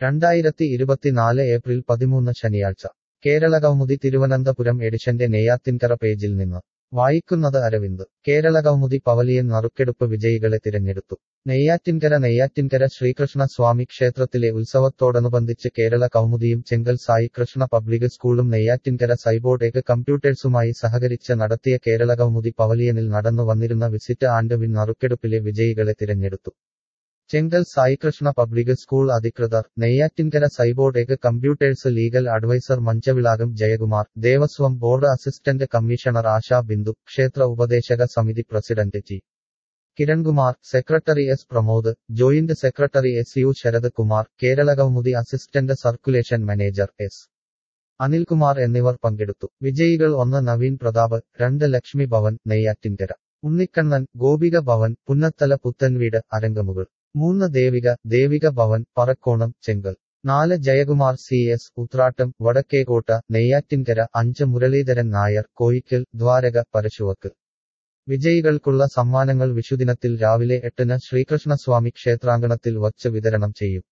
രണ്ടായിരത്തി ഇരുപത്തിനാല് ഏപ്രിൽ പതിമൂന്ന് ശനിയാഴ്ച കേരള കൗമുദി തിരുവനന്തപുരം എഡിഷന്റെ നെയ്യാത്തിൻകര പേജിൽ നിന്ന് വായിക്കുന്നത് അരവിന്ദ് കേരള കൗമുദി പവലിയൻ നറുക്കെടുപ്പ് വിജയികളെ തിരഞ്ഞെടുത്തു നെയ്യാറ്റിൻകര നെയ്യാറ്റിൻകര ശ്രീകൃഷ്ണ സ്വാമി ക്ഷേത്രത്തിലെ ഉത്സവത്തോടനുബന്ധിച്ച് കേരള കൗമുദിയും ചെങ്കൽ സായി കൃഷ്ണ പബ്ലിക് സ്കൂളും നെയ്യാറ്റിൻകര സൈബോർഡേക്ക് കമ്പ്യൂട്ടേഴ്സുമായി സഹകരിച്ച് നടത്തിയ കേരള കൗമുദി പവലിയനിൽ നടന്നു വന്നിരുന്ന വിസിറ്റ് ആൻഡ് വിൻ നറുക്കെടുപ്പിലെ വിജയികളെ തിരഞ്ഞെടുത്തു ചെങ്കൽ സായികൃഷ്ണ പബ്ലിക് സ്കൂൾ അധികൃതർ നെയ്യാറ്റിൻകര സൈബോർഡേക്ക് computers legal adviser Manchavilakam Jayakumar Devaswom board assistant commissioner Asha Bindu ക്ഷേത്ര ഉപദേശക സമിതി president G Kirankumar secretary S Pramod joint secretary S U Sarath Kumar Kerala Kaumudi assistant circulation manager S Anilkumar എന്നിവർ പങ്കെടുത്തു വിജയികൾ ഒന്ന് നവീൻ പ്രതാപ് രണ്ട് ലക്ഷ്മി ഭവൻ നെയ്യാറ്റിൻകര ഉണ്ണിക്കണ്ണൻ ഗോപിക ഭവൻ പുന്നത്തല പുത്തൻവീട് അരങ്കമുകൾ മൂന്ന് ദേവിക ദേവിക ഭവൻ പറക്കോണം ചെങ്കൽ നാല് ജയകുമാർ സി എസ് ഉത്രാട്ടം വടക്കേകോട്ട നെയ്യാറ്റിൻകര അഞ്ച് മുരളീധരൻ നായർ കോയിക്കൽ ദ്വാരക പരശുവക്ക് വിജയികൾക്കുള്ള സമ്മാനങ്ങൾ വിഷുദിനത്തിൽ രാവിലെ എട്ടിന് ശ്രീകൃഷ്ണസ്വാമി ക്ഷേത്രാങ്കണത്തിൽ വച്ച് വിതരണം ചെയ്യും